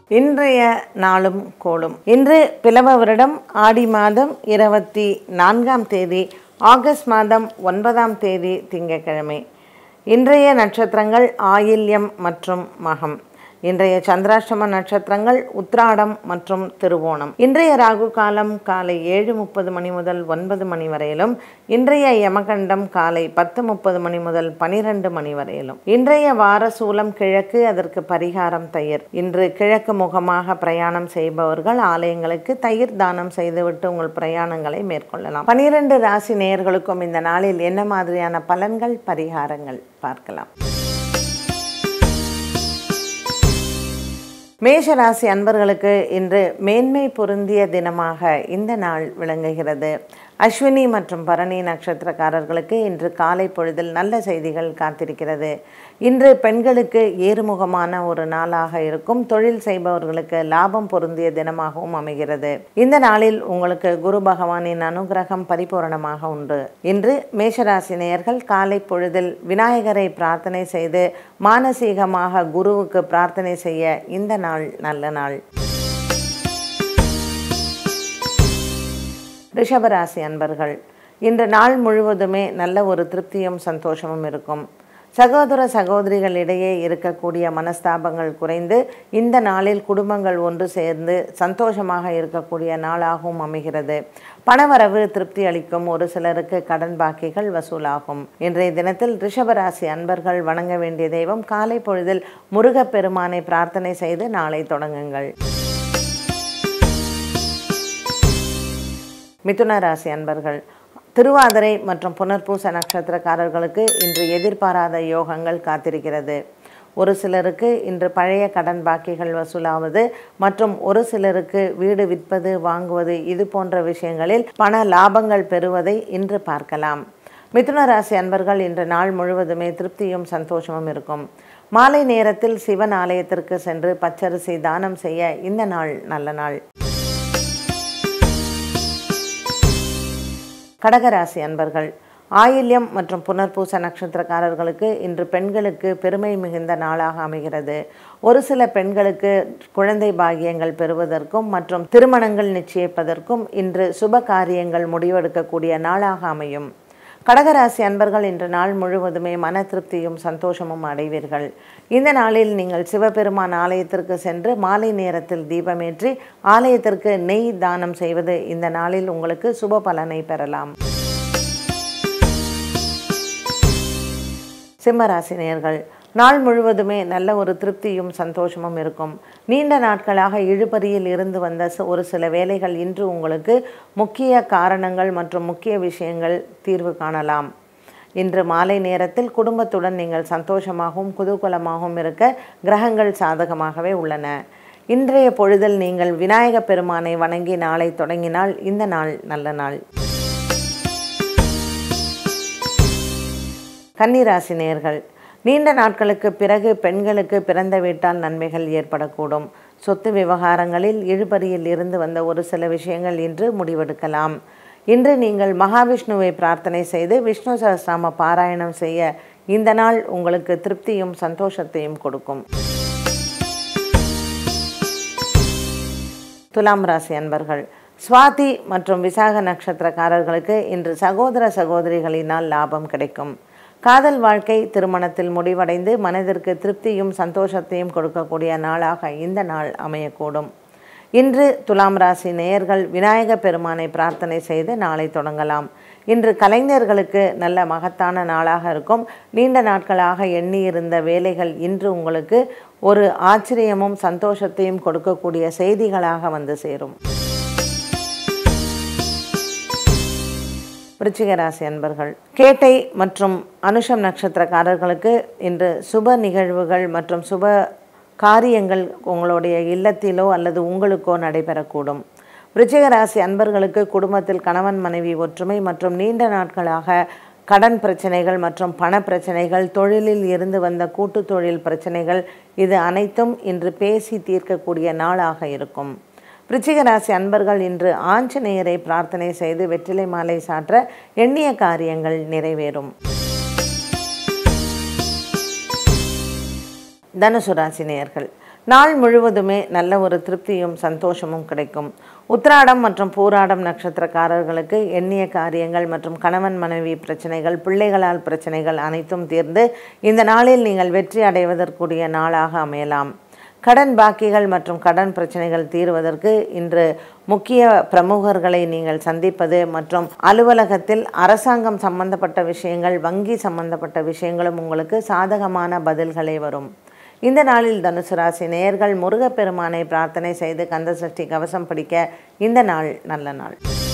இன்றைய நாளும் கோளும் இன்று பிளவ வருடம் ஆடி மாதம் இருபத்தி நான்காம் தேதி ஆகஸ்ட் மாதம் ஒன்பதாம் தேதி திங்கட்கிழமை இன்றைய நட்சத்திரங்கள் ஆயில்யம் மற்றும் மகம் இன்றைய சந்திராஷ்டம நட்சத்திரங்கள் உத்ராடம் மற்றும் திருவோணம் இன்றைய ராகு காலம் காலை ஏழு முப்பது மணி முதல் ஒன்பது மணி வரையிலும் இன்றைய யமகண்டம் காலை பத்து முப்பது மணி முதல் பனிரெண்டு மணி வரையிலும் இன்றைய வார சூலம் கிழக்கு அதற்கு பரிகாரம் தயிர் இன்று கிழக்கு முகமாக பிரயாணம் செய்பவர்கள் ஆலயங்களுக்கு தயிர் தானம் செய்துவிட்டு உங்கள் பிரயாணங்களை மேற்கொள்ளலாம் பனிரெண்டு ராசி நேயர்களுக்கும் இந்த நாளில் என்ன மாதிரியான பலன்கள் பரிகாரங்கள் பார்க்கலாம் மேஷராசி அன்பர்களுக்கு இன்று மேன்மை பொருந்திய தினமாக இந்த நாள் விளங்குகிறது அஸ்வினி மற்றும் பரணி நட்சத்திரக்காரர்களுக்கு இன்று காலை பொழுதில் நல்ல செய்திகள் காத்திருக்கிறது இன்று பெண்களுக்கு ஏறுமுகமான ஒரு நாளாக இருக்கும் தொழில் செய்பவர்களுக்கு லாபம் பொருந்திய தினமாகவும் அமைகிறது இந்த நாளில் உங்களுக்கு குரு பகவானின் அனுகிரகம் பரிபூரணமாக உண்டு இன்று மேஷராசி நேயர்கள் காலை பொழுதில் விநாயகரை பிரார்த்தனை செய்து மானசீகமாக குருவுக்கு பிரார்த்தனை செய்ய இந்த நாள் நல்ல நாள் ரிஷபராசி அன்பர்கள் இன்று நாள் முழுவதுமே நல்ல ஒரு திருப்தியும் சந்தோஷமும் இருக்கும் சகோதர சகோதரிகளிடையே இருக்கக்கூடிய மனஸ்தாபங்கள் குறைந்து இந்த நாளில் குடும்பங்கள் ஒன்று சேர்ந்து சந்தோஷமாக இருக்கக்கூடிய நாளாகவும் அமைகிறது பணவரவு திருப்தி அளிக்கும் ஒரு சிலருக்கு கடன் பாக்கிகள் வசூலாகும் இன்றைய தினத்தில் ரிஷபராசி அன்பர்கள் வணங்க வேண்டிய தெய்வம் காலை பொழுதில் முருகப்பெருமானை பிரார்த்தனை செய்து நாளை தொடங்குங்கள் மிதுன ராசி அன்பர்கள் திருவாதிரை மற்றும் புனர்பூச நட்சத்திரக்காரர்களுக்கு இன்று எதிர்பாராத யோகங்கள் காத்திருக்கிறது ஒரு சிலருக்கு இன்று பழைய கடன் பாக்கிகள் வசூலாவது மற்றும் ஒரு சிலருக்கு வீடு விற்பது வாங்குவது இது போன்ற விஷயங்களில் பண லாபங்கள் பெறுவதை இன்று பார்க்கலாம் மிதுன ராசி அன்பர்கள் இன்று நாள் முழுவதுமே திருப்தியும் சந்தோஷமும் இருக்கும் மாலை நேரத்தில் சிவன் ஆலயத்திற்கு சென்று பச்சரிசி தானம் செய்ய இந்த நாள் நல்ல நாள் கடகராசி அன்பர்கள் ஆயில்யம் மற்றும் புனர்பூச நட்சத்திரக்காரர்களுக்கு இன்று பெண்களுக்கு பெருமை மிகுந்த நாளாக அமைகிறது ஒரு சில பெண்களுக்கு குழந்தை பாகியங்கள் பெறுவதற்கும் மற்றும் திருமணங்கள் நிச்சயிப்பதற்கும் இன்று சுப காரியங்கள் முடிவெடுக்கக்கூடிய நாளாக அமையும் கடகராசி அன்பர்கள் இன்று நாள் முழுவதுமே மன திருப்தியும் சந்தோஷமும் அடைவீர்கள் இந்த நாளில் நீங்கள் சிவபெருமான் ஆலயத்திற்கு சென்று மாலை நேரத்தில் தீபமேற்றி ஆலயத்திற்கு நெய் தானம் செய்வது இந்த நாளில் உங்களுக்கு சுப பலனை பெறலாம் சிம்மராசி நேயர்கள் நாள் முழுவதுமே நல்ல ஒரு திருப்தியும் சந்தோஷமும் இருக்கும் நீண்ட நாட்களாக இழுபறியில் இருந்து வந்த ஒரு சில வேலைகள் இன்று உங்களுக்கு முக்கிய காரணங்கள் மற்றும் முக்கிய விஷயங்கள் தீர்வு காணலாம் இன்று மாலை நேரத்தில் குடும்பத்துடன் நீங்கள் சந்தோஷமாகவும் குதூகலமாகவும் இருக்க கிரகங்கள் சாதகமாகவே உள்ளன இன்றைய பொழுதில் நீங்கள் விநாயக பெருமானை வணங்கி நாளை தொடங்கினால் இந்த நாள் நல்ல நாள் கன்னிராசி நேர்கள் நீண்ட நாட்களுக்கு பிறகு பெண்களுக்கு பிறந்த வீட்டால் நன்மைகள் ஏற்படக்கூடும் சொத்து விவகாரங்களில் இழுபறியில் இருந்து வந்த ஒரு சில விஷயங்கள் இன்று முடிவெடுக்கலாம் இன்று நீங்கள் மகாவிஷ்ணுவை பிரார்த்தனை செய்து விஷ்ணு சகசிராம பாராயணம் செய்ய இந்த நாள் உங்களுக்கு திருப்தியும் சந்தோஷத்தையும் கொடுக்கும் துலாம் ராசி அன்பர்கள் சுவாதி மற்றும் விசாக நட்சத்திரக்காரர்களுக்கு இன்று சகோதர சகோதரிகளினால் லாபம் கிடைக்கும் காதல் வாழ்க்கை திருமணத்தில் முடிவடைந்து மனதிற்கு திருப்தியும் சந்தோஷத்தையும் கொடுக்கக்கூடிய நாளாக இந்த நாள் அமையக்கூடும் இன்று துலாம் ராசி நேயர்கள் விநாயக பெருமானை பிரார்த்தனை செய்து நாளை தொடங்கலாம் இன்று கலைஞர்களுக்கு நல்ல மகத்தான நாளாக இருக்கும் நீண்ட நாட்களாக எண்ணியிருந்த வேலைகள் இன்று உங்களுக்கு ஒரு ஆச்சரியமும் சந்தோஷத்தையும் கொடுக்கக்கூடிய செய்திகளாக வந்து சேரும் விருச்சிக ராசி அன்பர்கள் கேட்டை மற்றும் அனுஷம் நட்சத்திரக்காரர்களுக்கு இன்று சுப நிகழ்வுகள் மற்றும் சுப காரியங்கள் உங்களுடைய இல்லத்திலோ அல்லது உங்களுக்கோ நடைபெறக்கூடும் விருச்சிக ராசி அன்பர்களுக்கு குடும்பத்தில் கணவன் மனைவி ஒற்றுமை மற்றும் நீண்ட நாட்களாக கடன் பிரச்சனைகள் மற்றும் பண பிரச்சனைகள் தொழிலில் இருந்து வந்த கூட்டு தொழில் பிரச்சனைகள் இது அனைத்தும் இன்று பேசி தீர்க்கக்கூடிய நாளாக இருக்கும் விருச்சிக ராசி அன்பர்கள் இன்று ஆஞ்சநேயரை பிரார்த்தனை செய்து வெற்றிலை மாலை சாற்ற எண்ணிய காரியங்கள் நிறைவேறும் தனுசு ராசி நேயர்கள் நாள் முழுவதுமே நல்ல ஒரு திருப்தியும் சந்தோஷமும் கிடைக்கும் உத்திராடம் மற்றும் பூராடம் நட்சத்திரக்காரர்களுக்கு எண்ணிய காரியங்கள் மற்றும் கணவன் மனைவி பிரச்சனைகள் பிள்ளைகளால் பிரச்சனைகள் அனைத்தும் தீர்ந்து இந்த நாளில் நீங்கள் வெற்றி அடைவதற்குரிய நாளாக அமையலாம் கடன் பாக்கிகள் மற்றும் கடன் பிரச்சனைகள் தீர்வதற்கு இன்று முக்கிய பிரமுகர்களை நீங்கள் சந்திப்பது மற்றும் அலுவலகத்தில் அரசாங்கம் சம்பந்தப்பட்ட விஷயங்கள் வங்கி சம்பந்தப்பட்ட விஷயங்களும் உங்களுக்கு சாதகமான பதில்களே வரும் இந்த நாளில் தனுசு ராசி நேயர்கள் முருகப்பெருமானை பிரார்த்தனை செய்து கந்தசஷ்டி கவசம் படிக்க இந்த நாள் நல்ல நாள்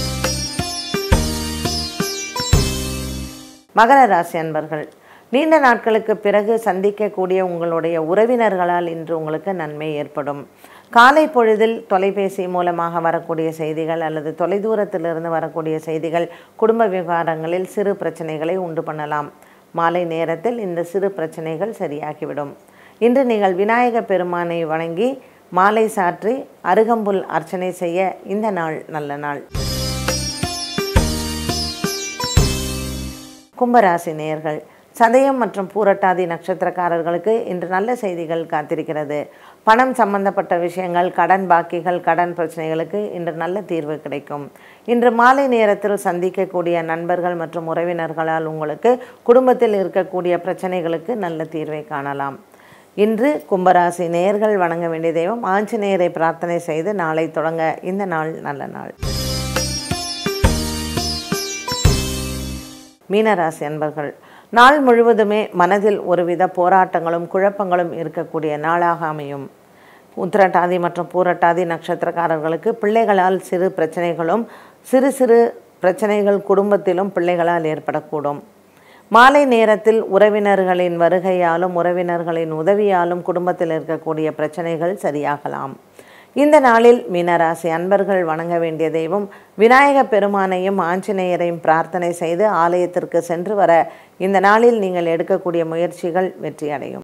மகர ராசி அன்பர்கள் நீண்ட நாட்களுக்கு பிறகு சந்திக்கக்கூடிய உங்களுடைய உறவினர்களால் இன்று உங்களுக்கு நன்மை ஏற்படும் காலை பொழுதில் தொலைபேசி மூலமாக வரக்கூடிய செய்திகள் அல்லது தொலைதூரத்திலிருந்து வரக்கூடிய செய்திகள் குடும்ப விவகாரங்களில் சிறு பிரச்சனைகளை உண்டு பண்ணலாம் மாலை நேரத்தில் இந்த சிறு பிரச்சனைகள் சரியாகிவிடும் இன்று நீங்கள் விநாயக பெருமானை வணங்கி மாலை சாற்றி அருகம்புல் அர்ச்சனை செய்ய இந்த நாள் நல்ல நாள் கும்பராசி நேயர்கள் சதயம் மற்றும் பூரட்டாதி நட்சத்திரக்காரர்களுக்கு இன்று நல்ல செய்திகள் காத்திருக்கிறது பணம் சம்பந்தப்பட்ட விஷயங்கள் கடன் பாக்கிகள் கடன் பிரச்சனைகளுக்கு இன்று நல்ல தீர்வு கிடைக்கும் இன்று மாலை நேரத்தில் சந்திக்கக்கூடிய நண்பர்கள் மற்றும் உறவினர்களால் உங்களுக்கு குடும்பத்தில் இருக்கக்கூடிய பிரச்சனைகளுக்கு நல்ல தீர்வை காணலாம் இன்று கும்பராசி நேயர்கள் வணங்க வேண்டிய தெய்வம் ஆஞ்சநேயரை பிரார்த்தனை செய்து நாளை தொடங்க இந்த நாள் நல்ல நாள் மீனராசி அன்பர்கள் நாள் முழுவதுமே மனதில் ஒருவித போராட்டங்களும் குழப்பங்களும் இருக்கக்கூடிய நாளாக அமையும் உத்திரட்டாதி மற்றும் பூரட்டாதி நட்சத்திரக்காரர்களுக்கு பிள்ளைகளால் சிறு பிரச்சனைகளும் சிறு சிறு பிரச்சனைகள் குடும்பத்திலும் பிள்ளைகளால் ஏற்படக்கூடும் மாலை நேரத்தில் உறவினர்களின் வருகையாலும் உறவினர்களின் உதவியாலும் குடும்பத்தில் இருக்கக்கூடிய பிரச்சனைகள் சரியாகலாம் இந்த நாளில் மீனராசி அன்பர்கள் வணங்க வேண்டிய தெய்வம் விநாயக பெருமானையும் ஆஞ்சநேயரையும் பிரார்த்தனை செய்து ஆலயத்திற்கு சென்று வர இந்த நாளில் நீங்கள் எடுக்கக்கூடிய முயற்சிகள் வெற்றி அடையும்